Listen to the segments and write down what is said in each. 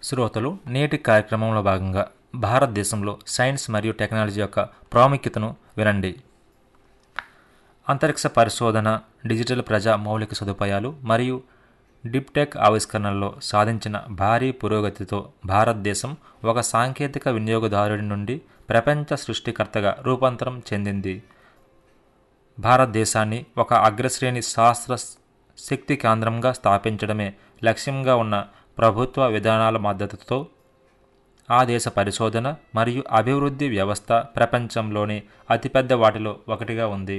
శ్రోతలు నేటి కార్యక్రమంలో భాగంగా భారతదేశంలో సైన్స్ మరియు టెక్నాలజీ యొక్క ప్రాముఖ్యతను వినండి అంతరిక్ష పరిశోధన డిజిటల్ ప్రజా మౌలిక సదుపాయాలు మరియు డిప్టెక్ ఆవిష్కరణల్లో సాధించిన భారీ పురోగతితో భారతదేశం ఒక సాంకేతిక వినియోగదారుడి నుండి ప్రపంచ సృష్టికర్తగా రూపాంతరం చెందింది భారతదేశాన్ని ఒక అగ్రశ్రేణి శాస్త్ర శక్తి కేంద్రంగా స్థాపించడమే లక్ష్యంగా ఉన్న ప్రభుత్వ విధానాల మద్దతుతో ఆ దేశ పరిశోధన మరియు అభివృద్ధి వ్యవస్థ ప్రపంచంలోని అతిపెద్ద వాటిలో ఒకటిగా ఉంది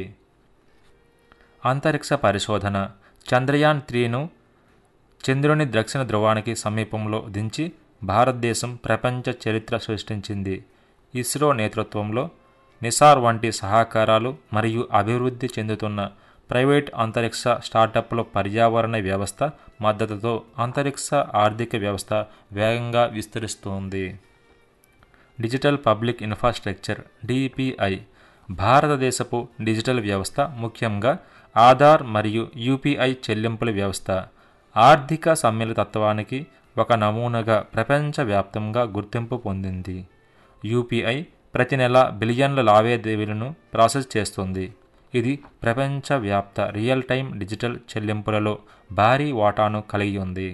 అంతరిక్ష పరిశోధన చంద్రయాన్ త్రీను చంద్రుని దక్షిణ ధ్రువానికి సమీపంలో దించి భారతదేశం ప్రపంచ చరిత్ర సృష్టించింది ఇస్రో నేతృత్వంలో నిసార్ వంటి సహకారాలు మరియు అభివృద్ధి చెందుతున్న ప్రైవేట్ అంతరిక్ష స్టార్టప్ల పర్యావరణ వ్యవస్థ మద్దతుతో అంతరిక్ష ఆర్థిక వ్యవస్థ వేగంగా విస్తరిస్తోంది డిజిటల్ పబ్లిక్ ఇన్ఫ్రాస్ట్రక్చర్ డిపిఐ భారతదేశపు డిజిటల్ వ్యవస్థ ముఖ్యంగా ఆధార్ మరియు యూపీఐ చెల్లింపుల వ్యవస్థ ఆర్థిక సమ్మిళతత్వానికి ఒక నమూనాగా ప్రపంచవ్యాప్తంగా గుర్తింపు పొందింది యూపీఐ ప్రతి నెల బిలియన్ల లావాదేవీలను ప్రాసెస్ చేస్తుంది ఇది ప్రపంచవ్యాప్త రియల్ టైం డిజిటల్ చెల్లింపులలో భారీ వాటాను కలిగి ఉంది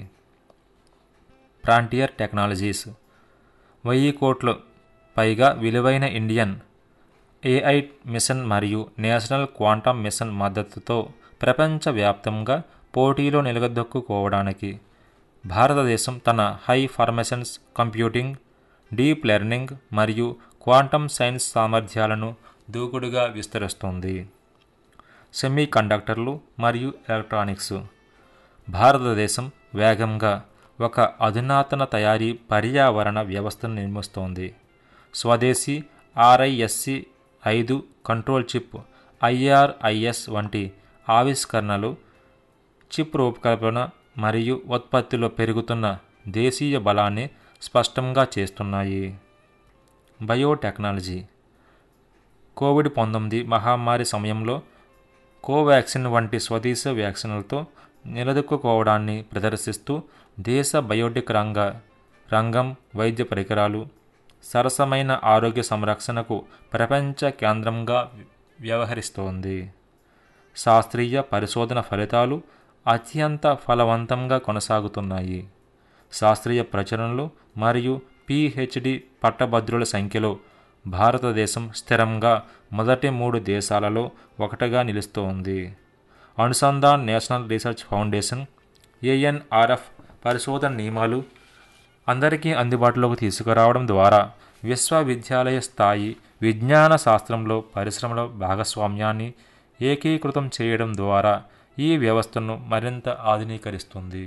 ఫ్రాంటియర్ టెక్నాలజీస్ వెయ్యి కోట్లు పైగా విలువైన ఇండియన్ ఏఐ మిషన్ మరియు నేషనల్ క్వాంటమ్ మిషన్ మద్దతుతో ప్రపంచవ్యాప్తంగా పోటీలో నిలదొక్కుకోవడానికి భారతదేశం తన high performance computing deep learning మరియు క్వాంటమ్ సైన్స్ సామర్థ్యాలను దూకుడుగా విస్తరిస్తుంది సెమీ కండక్టర్లు మరియు ఎలక్ట్రానిక్స్ భారతదేశం వేగంగా ఒక అధునాతన తయారీ పర్యావరణ వ్యవస్థను నిర్మిస్తోంది స్వదేశీ ఆర్ఐఎస్సి ఐదు కంట్రోల్ చిప్ ఐఆర్ఐఎస్ వంటి ఆవిష్కరణలు చిప్ రూపకల్పన మరియు ఉత్పత్తిలో పెరుగుతున్న దేశీయ బలాన్ని స్పష్టంగా చేస్తున్నాయి బయోటెక్నాలజీ కోవిడ్ పంతొమ్మిది మహమ్మారి సమయంలో కోవాక్సిన్ వంటి స్వదేశ వ్యాక్సిన్లతో నిలదొక్కుకోవడాన్ని ప్రదర్శిస్తూ దేశ బయోటిక్ రంగ రంగం వైద్య పరికరాలు సరసమైన ఆరోగ్య సంరక్షణకు ప్రపంచ కేంద్రంగా వ్యవహరిస్తోంది శాస్త్రీయ పరిశోధన ఫలితాలు అత్యంత ఫలవంతంగా కొనసాగుతున్నాయి శాస్త్రీయ ప్రచురణలు మరియు పిహెచ్డి పట్టభద్రుల సంఖ్యలో భారతదేశం స్థిరంగా మొదటి మూడు దేశాలలో ఒకటిగా నిలుస్తోంది Anusandhan national research foundation ANRF పరిశోధన నియమాలు అందరికీ అందుబాటులోకి తీసుకురావడం ద్వారా విశ్వవిద్యాలయ స్థాయి విజ్ఞాన శాస్త్రంలో పరిశ్రమల భాగస్వామ్యాన్ని ఏకీకృతం చేయడం ద్వారా ఈ వ్యవస్థను మరింత ఆధునీకరిస్తుంది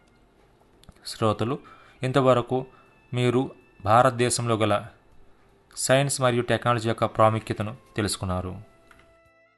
శ్రోతలు ఇంతవరకు మీరు భారతదేశంలో గల సైన్స్ మరియు టెక్నాలజీ యొక్క ప్రాముఖ్యతను తెలుసుకున్నారు